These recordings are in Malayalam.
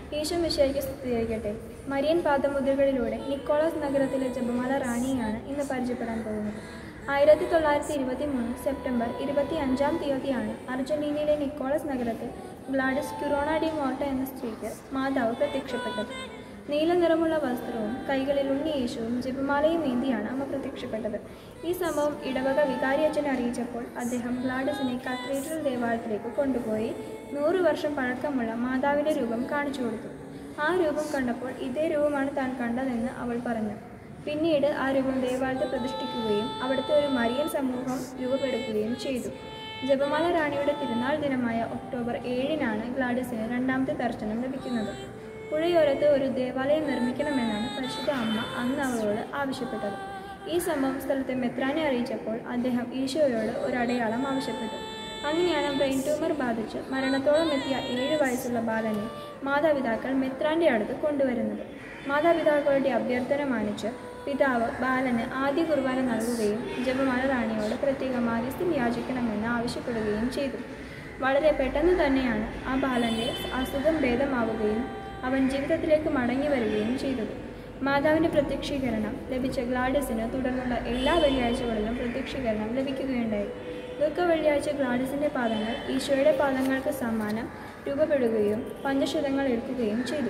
ഈശോ മിശിയായിക്ക് സ്തുതിയായിരിക്കട്ടെ മരിയൻ പാദമുദ്രകളിലൂടെ നിക്കോളാസ് നഗരത്തിലെ ജപമാല റാണിയാണ് ഇന്ന് പരിചയപ്പെടാൻ പോകുന്നത് ആയിരത്തി തൊള്ളായിരത്തി ഇരുപത്തി മൂന്ന് സെപ്റ്റംബർ ഇരുപത്തി അഞ്ചാം തീയതിയാണ് അർജന്റീനയിലെ നിക്കോളസ് നഗരത്തിൽ ഗ്ലാഡിസ് ക്യുറോണ ഡി മോട്ട എന്ന സ്ത്രീക്ക് മാതാവ് പ്രത്യക്ഷപ്പെട്ടത് നീല നിറമുള്ള വസ്ത്രവും കൈകളിൽ ഉണ്ണിയേശുവും ജപമാലയും ഏന്തിയാണ് അമ്മ പ്രത്യക്ഷപ്പെട്ടത് ഈ സംഭവം ഇടവക വികാരിയച്ഛനെ അറിയിച്ചപ്പോൾ അദ്ദേഹം ഗ്ലാഡിസിനെ കത്തീഡ്രൽ ദേവാലയത്തിലേക്ക് കൊണ്ടുപോയി നൂറ് വർഷം പഴക്കമുള്ള മാതാവിൻ്റെ രൂപം കാണിച്ചു കൊടുത്തു ആ രൂപം കണ്ടപ്പോൾ ഇതേ രൂപമാണ് താൻ കണ്ടതെന്ന് അവൾ പറഞ്ഞു പിന്നീട് ആ രൂപം ദേവാലയത്തിൽ പ്രതിഷ്ഠിക്കുകയും അവിടുത്തെ ഒരു മരിയൻ സമൂഹം രൂപപ്പെടുത്തുകയും ചെയ്തു ജപമാല റാണിയുടെ തിരുനാൾ ദിനമായ ഒക്ടോബർ ഏഴിനാണ് ഗ്ലാഡിസിന് രണ്ടാമത്തെ ദർശനം ലഭിക്കുന്നത് പുഴയോരത്ത് ഒരു ദേവാലയം നിർമ്മിക്കണമെന്നാണ് പരിശുദ്ധ അമ്മ അന്ന് അവളോട് ആവശ്യപ്പെട്ടത് ഈ സംഭവം സ്ഥലത്തെ മെത്രാനെ അറിയിച്ചപ്പോൾ അദ്ദേഹം ഈശോയോട് ഒരു അടയാളം ആവശ്യപ്പെട്ടു അങ്ങനെയാണ് ബ്രെയിൻ ട്യൂമർ ബാധിച്ച് മരണത്തോളം എത്തിയ ഏഴ് വയസ്സുള്ള ബാലനെ മാതാപിതാക്കൾ മെത്രാന്റെ അടുത്ത് കൊണ്ടുവരുന്നത് മാതാപിതാക്കളുടെ അഭ്യർത്ഥന മാനിച്ച് പിതാവ് ബാലന് ആദ്യ കുർബാന നൽകുകയും ജപമാല റാണിയോട് പ്രത്യേക മാധ്യസ്ഥം യാചിക്കണമെന്ന് ആവശ്യപ്പെടുകയും ചെയ്തു വളരെ പെട്ടെന്ന് തന്നെയാണ് ആ ബാലന്റെ അസുഖം ഭേദമാവുകയും അവൻ ജീവിതത്തിലേക്ക് മടങ്ങി വരികയും ചെയ്തത് മാതാവിൻ്റെ പ്രത്യക്ഷീകരണം ലഭിച്ച ഗ്ലാഡിസിന് തുടർന്നുള്ള എല്ലാ വെള്ളിയാഴ്ചകളിലും പ്രത്യക്ഷീകരണം ലഭിക്കുകയുണ്ടായി ദുഃഖ വെള്ളിയാഴ്ച ഗ്ലാഡിസിൻ്റെ പാദങ്ങൾ ഈശോയുടെ പാദങ്ങൾക്ക് സമ്മാനം രൂപപ്പെടുകയും പഞ്ചശതങ്ങൾ എടുക്കുകയും ചെയ്തു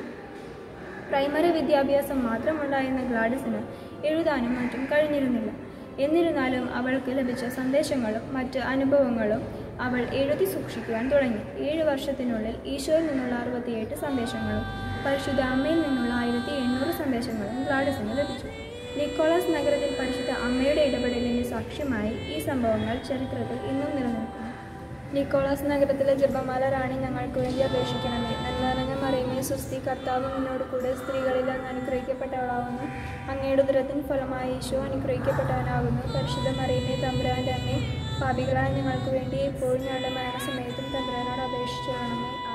പ്രൈമറി വിദ്യാഭ്യാസം മാത്രമുണ്ടായിരുന്ന ഗ്ലാഡിസിന് എഴുതാനും മറ്റും കഴിഞ്ഞിരുന്നില്ല എന്നിരുന്നാലും അവൾക്ക് ലഭിച്ച സന്ദേശങ്ങളും മറ്റ് അനുഭവങ്ങളും അവൾ എഴുതി സൂക്ഷിക്കുവാൻ തുടങ്ങി ഏഴ് വർഷത്തിനുള്ളിൽ ഈശോയിൽ നിന്നുള്ള അറുപത്തിയെട്ട് സന്ദേശങ്ങളും പരിശുദ്ധ അമ്മയിൽ നിന്നുള്ള ആയിരത്തി എണ്ണൂറ് സന്ദേശങ്ങളും ഗ്ലാഡിസിന് ലഭിച്ചു നിക്കോളാസ് നഗരത്തിൽ പരിശുദ്ധ അമ്മയുടെ ഇടപെടലിന് സാക്ഷ്യമായി ഈ സംഭവങ്ങൾ ചരിത്രത്തിൽ ഇന്നും നിലനിൽക്കുന്നു നിക്കോളാസ് നഗരത്തിലെ ജപമാല റാണി ഞങ്ങൾക്ക് വേണ്ടി അപേക്ഷിക്കണമേ നന്മ മറിയമേ സുസ്തി കർത്താവ് നിന്നോട് കൂടെ സ്ത്രീകളിൽ അങ്ങ് അനുഗ്രഹിക്കപ്പെട്ടവളാവുന്നു അങ്ങയുടെ ഉദരത്തിൻ ഫലമായി ഈശോ അനുഗ്രഹിക്കപ്പെട്ടവനാകുന്നു പരിശുദ്ധ മറിയമേ തമ്പുരാൻ്റെ അമ്മേ പാപികളായ ഞങ്ങൾക്ക് വേണ്ടി എപ്പോഴും ഞങ്ങളുടെ മരണസമയത്തും തമ്പുരാനോട് അപേക്ഷിച്ചു വേണമേ